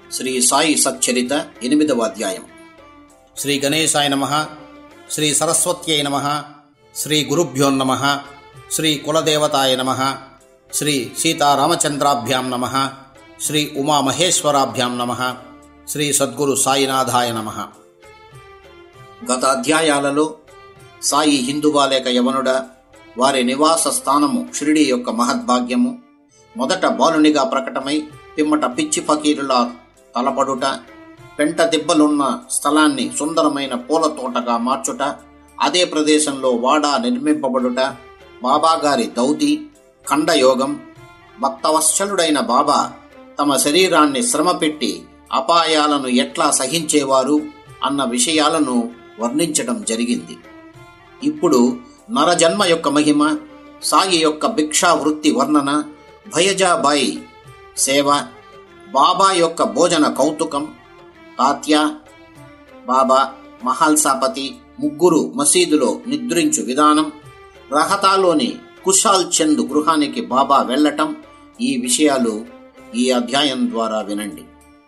శ్రీ సాయి సచ్చరిత ఎనిమిదవ అధ్యాయం శ్రీ గణేశాయ నమ శ్రీ సరస్వత్యై నమ శ్రీ గురుభ్యో నమ శ్రీ కులదేవతాయ నమ శ్రీ సీతారామచంద్రాభ్యాం నమ శ్రీ ఉమామహేశ్వరాభ్యాం నమ శ్రీ సద్గురు సాయినాథాయ నమ గత అధ్యాయాలలో సాయి హిందువాలేక యవనుడ వారి నివాస స్థానము షిరిడి యొక్క మహద్భాగ్యము మొదట బాలునిగా ప్రకటమై పిమ్మట పిచ్చి ఫకీరులా తలపడుట పెంట దిబ్బలున్న స్థలాన్ని సుందరమైన పూల తోటగా మార్చుట అదే ప్రదేశంలో వాడ నిర్మింపబడుట బాబాగారి దౌతి ఖండయోగం భక్తవత్సలుడైన బాబా తమ శరీరాన్ని శ్రమపెట్టి అపాయాలను ఎట్లా సహించేవారు అన్న విషయాలను వర్ణించడం జరిగింది ఇప్పుడు నరజన్మ యొక్క మహిమ సాయి యొక్క భిక్షా వృత్తి వర్ణన భయజాబాయి సేవ బాబా యొక్క భోజన కౌతుకం తాత్య బాబా మహల్సాపతి ముగ్గురు మసీదులో నిద్రించు విధానం రహతాలోని కుషాల్ చంద్ గృహానికి బాబా వెళ్ళటం ఈ విషయాలు ఈ అధ్యాయం ద్వారా వినండి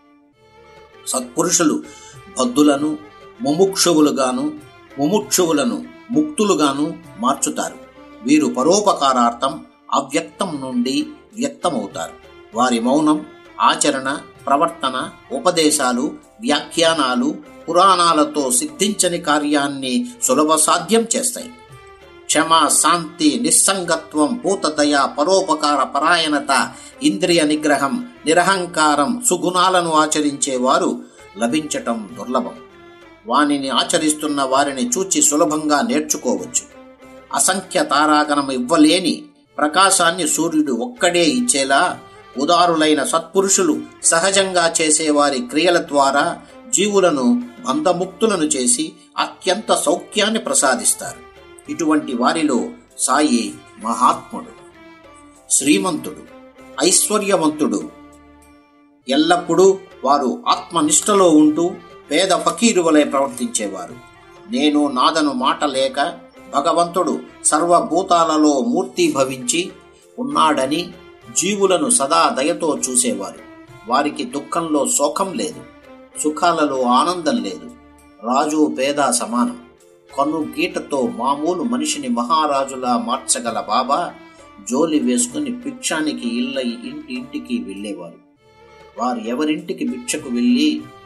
సత్పురుషులు బద్ధులను ముముక్షువులుగాను ముముక్షువులను ముక్తులుగాను మార్చుతారు వీరు పరోపకారార్థం అవ్యక్తం నుండి వ్యక్తమవుతారు వారి మౌనం ఆచరణ ప్రవర్తన ఉపదేశాలు వ్యాఖ్యానాలు పురాణాలతో సిద్ధించని కార్యాన్ని సులభ సాధ్యం చేస్తాయి క్షమ శాంతి నిస్సంగత్వం భూతదయ పరోపకార పరాయణత ఇంద్రియ నిగ్రహం నిరహంకారం సుగుణాలను ఆచరించేవారు లభించటం దుర్లభం వానిని ఆచరిస్తున్న వారిని చూచి సులభంగా నేర్చుకోవచ్చు అసంఖ్య తారాగణం ఇవ్వలేని ప్రకాశాన్ని సూర్యుడు ఒక్కడే ఇచ్చేలా ఉదారులైన సత్పురుషులు సహజంగా చేసేవారి క్రియల ద్వారా జీవులను బంధముక్తులను చేసి అత్యంత సౌఖ్యాన్ని ప్రసాదిస్తారు ఇటువంటి వారిలో సాయి మహాత్ముడు శ్రీమంతుడు ఐశ్వర్యవంతుడు ఎల్లప్పుడూ వారు ఆత్మనిష్టలో ఉంటూ పేద ఫకీరు వలె ప్రవర్తించేవారు నేను నాదను మాట లేక భగవంతుడు సర్వభూతాలలో మూర్తి భవించి ఉన్నాడని జీవులను సదా దయతో చూసేవారు వారికి దుఃఖంలో శోకం లేదు సుఖాలలో ఆనందం లేదు రాజు పేద సమానం కన్ను గీటతో మామూలు మనిషిని మహారాజులా మార్చగల బాబా జోలి వేసుకుని భిక్షానికి ఇళ్ళ ఇంటి ఇంటికి వెళ్ళేవారు వారు ఎవరింటికి భిక్షకు వెళ్ళి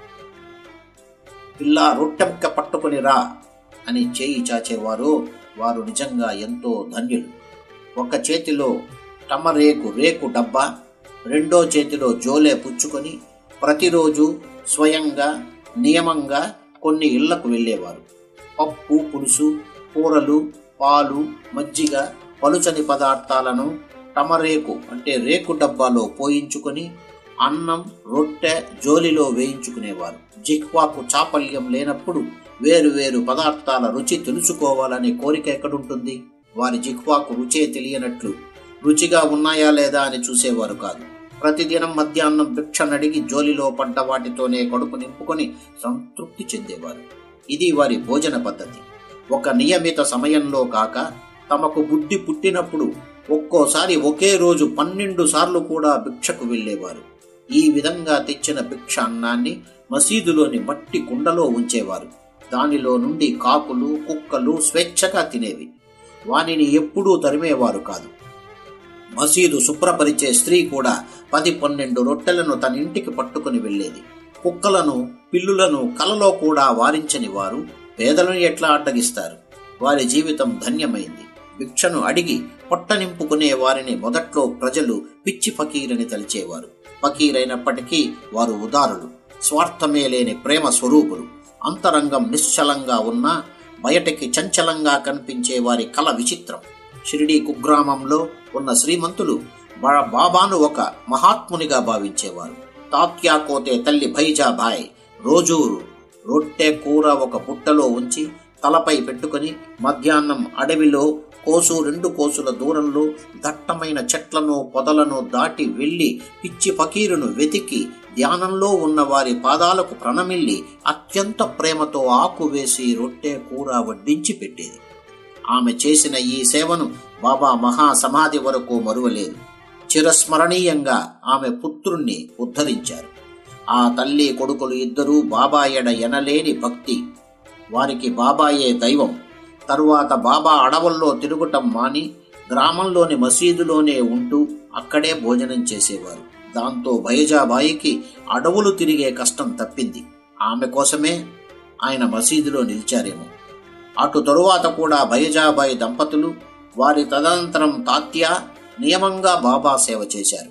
పిల్ల రొట్టెముక్క పట్టుకుని రా అని చేయి చాచేవారు వారు నిజంగా ఎంతో ధన్యులు ఒక చేతిలో టమరేకు రేకు డబ్బా రెండో చేతిలో జోలే పుచ్చుకొని ప్రతిరోజు స్వయంగా నియమంగా కొన్ని ఇళ్లకు వెళ్ళేవారు పప్పు పులుసు కూరలు పాలు మజ్జిగ పలుచని పదార్థాలను టమరేకు అంటే రేకు డబ్బాలో పోయించుకొని అన్నం రొట్టె జోలిలో వేయించుకునేవారు జిహ్వాకు చాపల్యం లేనప్పుడు వేరు వేరు పదార్థాల రుచి తెలుసుకోవాలనే కోరిక ఎక్కడుంటుంది వారి జిహ్వాకు రుచే తెలియనట్లు రుచిగా ఉన్నాయా లేదా అని చూసేవారు కాదు ప్రతిదినం మధ్యాహ్నం భిక్ష నడిగి జోలిలో పడ్డ వాటితోనే కడుపు నింపుకొని సంతృప్తి చెందేవారు ఇది వారి భోజన పద్ధతి ఒక నియమిత సమయంలో కాక తమకు బుద్ధి పుట్టినప్పుడు ఒక్కోసారి ఒకే రోజు పన్నెండు సార్లు కూడా భిక్షకు వెళ్ళేవారు ఈ విధంగా తెచ్చిన భిక్ష అన్నాన్ని మసీదులోని మట్టి కుండలో ఉంచేవారు దానిలో నుండి కాకులు కుక్కలు స్వేచ్ఛగా తినేవి వానిని ఎప్పుడూ తరిమేవారు కాదు మసీదు శుభ్రపరిచే స్త్రీ కూడా పది పన్నెండు రొట్టెలను తన ఇంటికి పట్టుకుని వెళ్ళేది కుక్కలను పిల్లులను కలలో కూడా వారించని వారు పేదలను ఎట్లా అడ్డగిస్తారు వారి జీవితం ధన్యమైంది భిక్షను అడిగి పొట్ట నింపుకునే వారిని మొదట్లో ప్రజలు పిచ్చి ఫకీరని తలిచేవారు ఫకీరైనప్పటికీ వారు ఉదారులు స్వార్థమే లేని ప్రేమ స్వరూపులు అంతరంగం నిశ్చలంగా ఉన్నా బయటకి చంచలంగా కనిపించే వారి కల విచిత్రం షిరిడీ కుగ్రామంలో ఉన్న శ్రీమంతులు బా- బాబాను ఒక మహాత్మునిగా భావించేవారు తాత్యాకోతే తల్లి భైజాబాయ్ రోజూ రొట్టె కూర ఒక బుట్టలో ఉంచి తలపై పెట్టుకుని మధ్యాహ్నం అడవిలో కోసు రెండు కోసుల దూరంలో దట్టమైన చెట్లను పొదలను దాటి వెళ్ళి పిచ్చి ఫకీరును వెతికి ధ్యానంలో ఉన్న వారి పాదాలకు ప్రణమిల్లి అత్యంత ప్రేమతో ఆకు వేసి రొట్టె కూర వడ్డించి పెట్టేది ఆమె చేసిన ఈ సేవను బాబా మహా సమాధి వరకు మరువలేదు చిరస్మరణీయంగా ఆమె పుత్రుణ్ణి ఉద్ధరించారు ఆ తల్లి కొడుకులు ఇద్దరూ బాబాయడ ఎనలేని భక్తి వారికి బాబాయే దైవం తరువాత బాబా అడవుల్లో తిరుగుటం మాని గ్రామంలోని మసీదులోనే ఉంటూ అక్కడే భోజనం చేసేవారు దాంతో బయజాబాయికి అడవులు తిరిగే కష్టం తప్పింది ఆమె కోసమే ఆయన మసీదులో నిలిచారేమో అటు తరువాత కూడా బయజాబాయి దంపతులు వారి తదనంతరం తాత్య నియమంగా బాబా సేవ చేశారు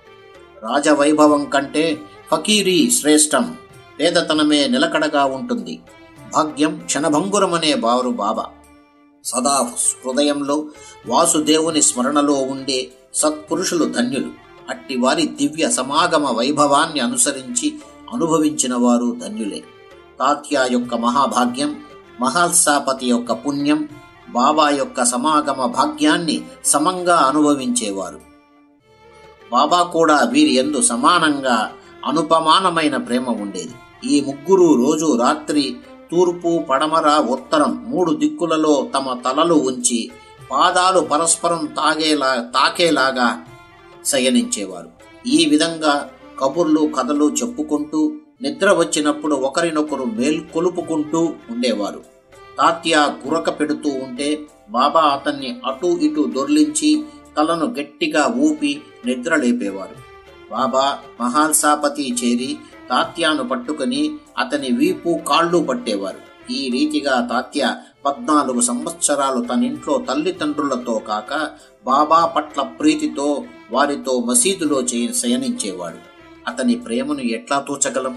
రాజవైభవం కంటే ఫకీరీ శ్రేష్టం పేదతనమే నిలకడగా ఉంటుంది భాగ్యం క్షణభంగురమనే బారు బాబా సదా హృదయంలో వాసుదేవుని స్మరణలో ఉండే సత్పురుషులు ధన్యులు అట్టి వారి దివ్య సమాగమ వైభవాన్ని అనుసరించి అనుభవించిన వారు ధన్యులే తాత్య యొక్క మహాభాగ్యం మహల్సాపతి యొక్క పుణ్యం బాబా యొక్క సమాగమ భాగ్యాన్ని సమంగా అనుభవించేవారు బాబా కూడా వీరి ఎందు సమానంగా అనుపమానమైన ప్రేమ ఉండేది ఈ ముగ్గురు రోజు రాత్రి తూర్పు పడమర ఉత్తరం మూడు దిక్కులలో తమ తలలు ఉంచి పాదాలు పరస్పరం తాగేలా తాకేలాగా శయనించేవారు ఈ విధంగా కబుర్లు కథలు చెప్పుకుంటూ నిద్ర వచ్చినప్పుడు ఒకరినొకరు మేల్కొలుపుకుంటూ ఉండేవారు తాత్య గురక పెడుతూ ఉంటే బాబా అతన్ని అటూ ఇటూ దొర్లించి తలను గట్టిగా ఊపి నిద్ర లేపేవారు బాబా మహాల్సాపతి చేరి తాత్యాను పట్టుకుని అతని వీపు కాళ్ళు పట్టేవారు ఈ రీతిగా తాత్య పద్నాలుగు సంవత్సరాలు తన ఇంట్లో తల్లిదండ్రులతో కాక బాబా పట్ల ప్రీతితో వారితో మసీదులో చేయ శయనించేవాడు అతని ప్రేమను ఎట్లా తూచగలం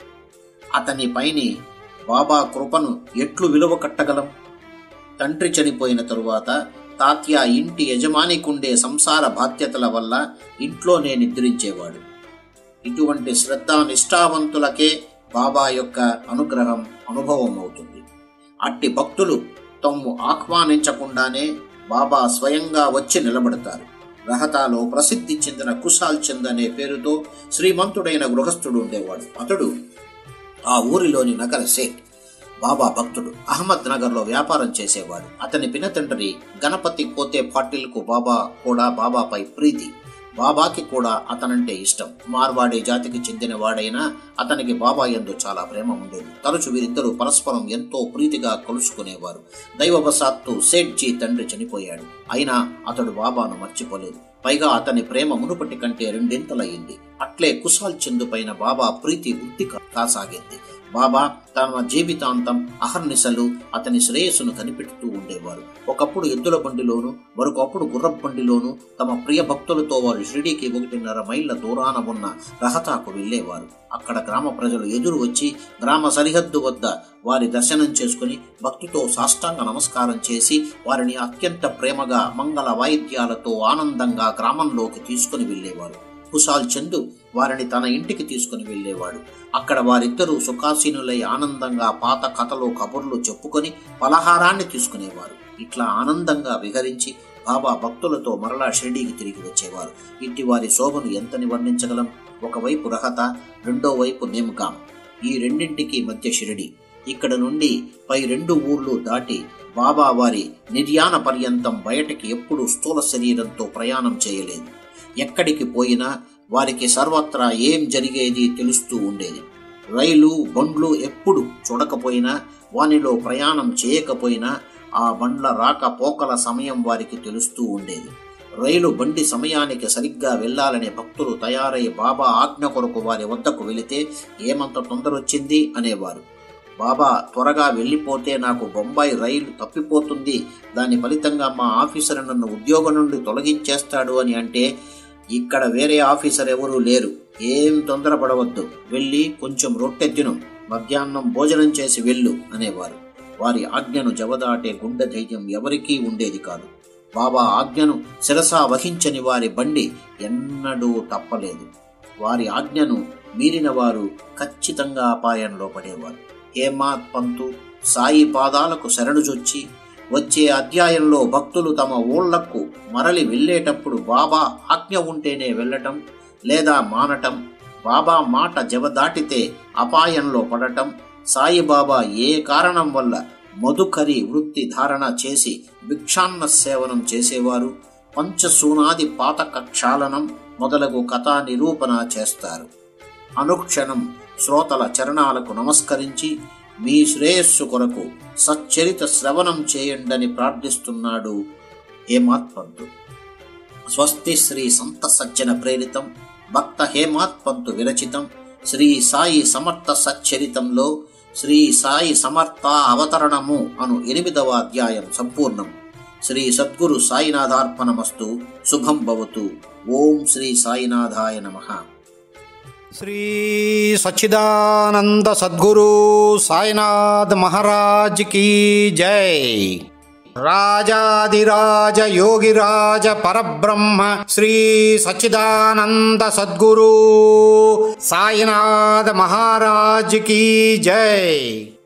అతని పైని బాబా కృపను ఎట్లు విలువ కట్టగలం తండ్రి చనిపోయిన తరువాత తాత్య ఇంటి యజమానికుండే సంసార బాధ్యతల వల్ల ఇంట్లోనే నిద్రించేవాడు ఇటువంటి శ్రద్ధ నిష్ఠావంతులకే బాబా యొక్క అనుగ్రహం అనుభవం అవుతుంది అట్టి భక్తులు తమ్ము ఆహ్వానించకుండానే బాబా స్వయంగా వచ్చి నిలబడతారు రహతాలో ప్రసిద్ధి చెందిన కుశాల్ చంద్ అనే పేరుతో శ్రీమంతుడైన గృహస్థుడు ఉండేవాడు అతడు ఆ ఊరిలోని నగర సేట్ బాబా భక్తుడు అహ్మద్ నగర్లో వ్యాపారం చేసేవాడు అతని పినతండ్రి గణపతి కోతే పాటిల్కు బాబా కూడా బాబాపై ప్రీతి బాబాకి కూడా అతనంటే ఇష్టం మార్వాడి జాతికి చెందిన వాడైనా అతనికి బాబా ఎందు చాలా ప్రేమ ఉండేది తరచు వీరిద్దరూ పరస్పరం ఎంతో ప్రీతిగా కలుసుకునేవారు దైవవశాత్తు సేట్జీ తండ్రి చనిపోయాడు అయినా అతడు బాబాను మర్చిపోలేదు పైగా అతని ప్రేమ మునుపటి కంటే రెండింతలయ్యింది అట్లే కుశాల్ చందు పైన బాబా ప్రీతి వృద్ధి కాసాగింది బాబా తమ జీవితాంతం అహర్నిశలు అతని శ్రేయస్సును కనిపెడుతూ ఉండేవారు ఒకప్పుడు ఎద్దుల బండిలోను మరొకప్పుడు గుర్రపు బండిలోను తమ ప్రియ భక్తులతో వారు షిరిడీకి ఒకటిన్నర మైళ్ళ దూరాన ఉన్న రహతాకు వెళ్ళేవారు అక్కడ గ్రామ ప్రజలు ఎదురు వచ్చి గ్రామ సరిహద్దు వద్ద వారి దర్శనం చేసుకుని భక్తితో సాష్టాంగ నమస్కారం చేసి వారిని అత్యంత ప్రేమగా మంగళ వాయిద్యాలతో ఆనందంగా గ్రామంలోకి తీసుకుని వెళ్ళేవారు కుశాల్ చందు వారిని తన ఇంటికి తీసుకుని వెళ్ళేవాడు అక్కడ వారిద్దరూ సుఖాసీనులై ఆనందంగా పాత కథలు కబుర్లు చెప్పుకొని పలహారాన్ని తీసుకునేవారు ఇట్లా ఆనందంగా విహరించి బాబా భక్తులతో మరలా షిరిడీకి తిరిగి వచ్చేవారు ఇంటి వారి శోభను ఎంతని వర్ణించగలం ఒకవైపు రహత రెండో వైపు నేమకాం ఈ రెండింటికి మధ్య షిరిడి ఇక్కడ నుండి పై రెండు ఊర్లు దాటి బాబా వారి నిర్యాణ పర్యంతం బయటకి ఎప్పుడూ స్థూల శరీరంతో ప్రయాణం చేయలేదు ఎక్కడికి పోయినా వారికి సర్వత్రా ఏం జరిగేది తెలుస్తూ ఉండేది రైలు బండ్లు ఎప్పుడు చూడకపోయినా వానిలో ప్రయాణం చేయకపోయినా ఆ బండ్ల రాక పోకల సమయం వారికి తెలుస్తూ ఉండేది రైలు బండి సమయానికి సరిగ్గా వెళ్ళాలనే భక్తులు తయారై బాబా ఆజ్ఞ కొరకు వారి వద్దకు వెళితే ఏమంత తొందరొచ్చింది అనేవారు బాబా త్వరగా వెళ్ళిపోతే నాకు బొంబాయి రైలు తప్పిపోతుంది దాని ఫలితంగా మా ఆఫీసర్ నన్ను ఉద్యోగం నుండి తొలగించేస్తాడు అని అంటే ఇక్కడ వేరే ఆఫీసర్ ఎవరూ లేరు ఏం తొందరపడవద్దు వెళ్ళి కొంచెం రొట్టె తిను మధ్యాహ్నం భోజనం చేసి వెళ్ళు అనేవారు వారి ఆజ్ఞను జవదాటే గుండె ధైర్యం ఎవరికీ ఉండేది కాదు బాబా ఆజ్ఞను శిరసా వహించని వారి బండి ఎన్నడూ తప్పలేదు వారి ఆజ్ఞను మీరిన వారు ఖచ్చితంగా అపాయంలో పడేవారు హేమాత్ పంతు సాయి పాదాలకు శరణుజొచ్చి వచ్చే అధ్యాయంలో భక్తులు తమ ఊళ్లకు మరలి వెళ్ళేటప్పుడు బాబా ఆజ్ఞ ఉంటేనే వెళ్ళటం లేదా మానటం బాబా మాట జవదాటితే అపాయంలో పడటం సాయిబాబా ఏ కారణం వల్ల మధుకరి వృత్తి ధారణ చేసి భిక్షాన్న సేవనం చేసేవారు పంచసూనాది పాతక క్షాళనం మొదలగు కథా నిరూపణ చేస్తారు అనుక్షణం శ్రోతల చరణాలకు నమస్కరించి మీ శ్రేయస్సు కొరకు సచ్చరిత శ్రవణం చేయండని ప్రార్థిస్తున్నాడు హేమాత్పంతు స్వస్తి శ్రీ సంత సజ్జన ప్రేరితం భక్త హేమాత్పంతు విరచితం శ్రీ సాయి సమర్థ సచ్చరితంలో శ్రీ సాయి సమర్థ అవతరణము అను ఎనిమిదవ అధ్యాయం సంపూర్ణం శ్రీ సద్గురు సాయినాథార్పణమస్తు శుభం భవతు ఓం శ్రీ సాయినాథాయ నమః శ్రీ సచ్చిదానంద సద్గురు సాయినాథ్ మహారాజ్ కీ జై రాజాదిరాజ యోగిరాజ పరబ్రహ్మ శ్రీ సచ్చిదానంద సద్గురు సాయినాథ్ మహారాజ్ కీ జై